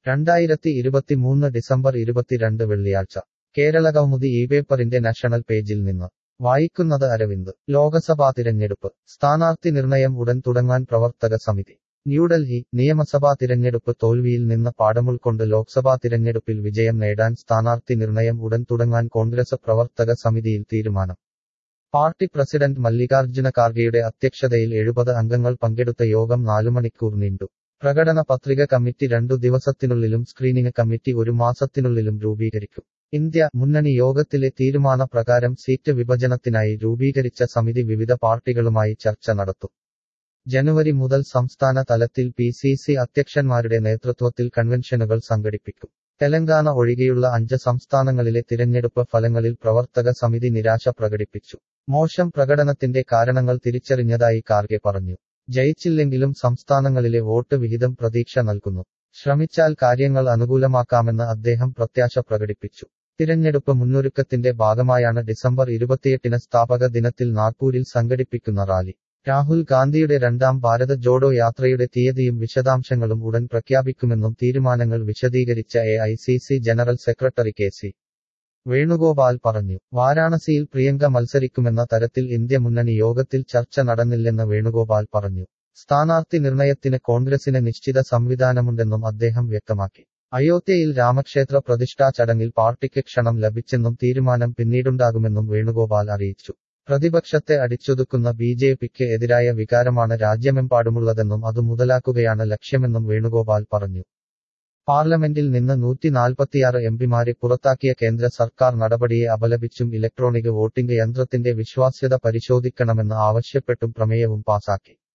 രണ്ടായിരത്തി ഇരുപത്തിമൂന്ന് ഡിസംബർ ഇരുപത്തിരണ്ട് വെള്ളിയാഴ്ച കേരളകൗമുദി ഈ പേപ്പറിന്റെ നാഷണൽ പേജിൽ നിന്ന് വായിക്കുന്നത് അരവിന്ദ് ലോകസഭാ തിരഞ്ഞെടുപ്പ് സ്ഥാനാർത്ഥി നിർണയം ഉടൻ തുടങ്ങാൻ പ്രവർത്തക സമിതി ന്യൂഡൽഹി നിയമസഭാ തിരഞ്ഞെടുപ്പ് തോൽവിയിൽ നിന്ന് പാഠമുൾക്കൊണ്ട് ലോക്സഭാ തിരഞ്ഞെടുപ്പിൽ വിജയം നേടാൻ സ്ഥാനാർത്ഥി നിർണയം ഉടൻ തുടങ്ങാൻ കോൺഗ്രസ് പ്രവർത്തക സമിതിയിൽ തീരുമാനം പാർട്ടി പ്രസിഡന്റ് മല്ലികാർജ്ജുന ഖാർഗെയുടെ അധ്യക്ഷതയിൽ എഴുപത് അംഗങ്ങൾ പങ്കെടുത്ത യോഗം നാലു മണിക്കൂർ നീണ്ടു പ്രകടന പത്രിക കമ്മിറ്റി രണ്ടു ദിവസത്തിനുള്ളിലും സ്ക്രീനിംഗ് കമ്മിറ്റി ഒരു മാസത്തിനുള്ളിലും രൂപീകരിക്കും ഇന്ത്യ മുന്നണി യോഗത്തിലെ തീരുമാന പ്രകാരം സീറ്റ് വിഭജനത്തിനായി രൂപീകരിച്ച സമിതി വിവിധ പാർട്ടികളുമായി ചർച്ച നടത്തും ജനുവരി മുതൽ സംസ്ഥാന തലത്തിൽ പി സി സി അധ്യക്ഷന്മാരുടെ നേതൃത്വത്തിൽ കൺവെൻഷനുകൾ സംഘടിപ്പിക്കും തെലങ്കാന ഒഴികെയുള്ള അഞ്ച് സംസ്ഥാനങ്ങളിലെ തിരഞ്ഞെടുപ്പ് ഫലങ്ങളിൽ പ്രവർത്തക സമിതി നിരാശ പ്രകടിപ്പിച്ചു മോശം പ്രകടനത്തിന്റെ കാരണങ്ങൾ തിരിച്ചറിഞ്ഞതായി കാർഗെ പറഞ്ഞു ജയിച്ചില്ലെങ്കിലും സംസ്ഥാനങ്ങളിലെ വോട്ട് വിഹിതം പ്രതീക്ഷ നൽകുന്നു ശ്രമിച്ചാൽ കാര്യങ്ങൾ അനുകൂലമാക്കാമെന്ന് അദ്ദേഹം പ്രത്യാശ പ്രകടിപ്പിച്ചു തിരഞ്ഞെടുപ്പ് മുന്നൊരുക്കത്തിന്റെ ഭാഗമായാണ് ഡിസംബർ ഇരുപത്തിയെട്ടിന് സ്ഥാപക ദിനത്തിൽ നാഗ്പൂരിൽ സംഘടിപ്പിക്കുന്ന റാലി രാഹുൽ ഗാന്ധിയുടെ രണ്ടാം ഭാരത ജോഡോ യാത്രയുടെ തീയതിയും വിശദാംശങ്ങളും ഉടൻ പ്രഖ്യാപിക്കുമെന്നും തീരുമാനങ്ങൾ വിശദീകരിച്ച A general secretary K C Venugopal പറഞ്ഞു വാരാണസിയിൽ പ്രിയങ്ക മത്സരിക്കുമെന്ന തരത്തിൽ ഇന്ത്യ മുന്നണി യോഗത്തിൽ ചർച്ച നടന്നില്ലെന്ന് വേണുഗോപാൽ പറഞ്ഞു സ്ഥാനാർത്ഥി നിർണയത്തിന് കോൺഗ്രസിന് നിശ്ചിത സംവിധാനമുണ്ടെന്നും അദ്ദേഹം വ്യക്തമാക്കി അയോധ്യയിൽ രാമക്ഷേത്ര പ്രതിഷ്ഠാ ചടങ്ങിൽ പാർട്ടിക്ക് ക്ഷണം ലഭിച്ചെന്നും തീരുമാനം പിന്നീടുണ്ടാകുമെന്നും വേണുഗോപാൽ അറിയിച്ചു പ്രതിപക്ഷത്തെ അടിച്ചൊതുക്കുന്ന ബി ജെ പിക്ക് എതിരായ വികാരമാണ് രാജ്യമെമ്പാടുമുള്ളതെന്നും അത് മുതലാക്കുകയാണ് ലക്ഷ്യമെന്നും വേണുഗോപാൽ പറഞ്ഞു പാർലമെന്റിൽ നിന്ന് നൂറ്റി നാൽപ്പത്തിയാറ് എംപിമാരെ പുറത്താക്കിയ കേന്ദ്ര സർക്കാർ നടപടിയെ അപലപിച്ചും ഇലക്ട്രോണിക് വോട്ടിംഗ് യന്ത്രത്തിന്റെ വിശ്വാസ്യത പരിശോധിക്കണമെന്ന് ആവശ്യപ്പെട്ടും പ്രമേയവും പാസാക്കി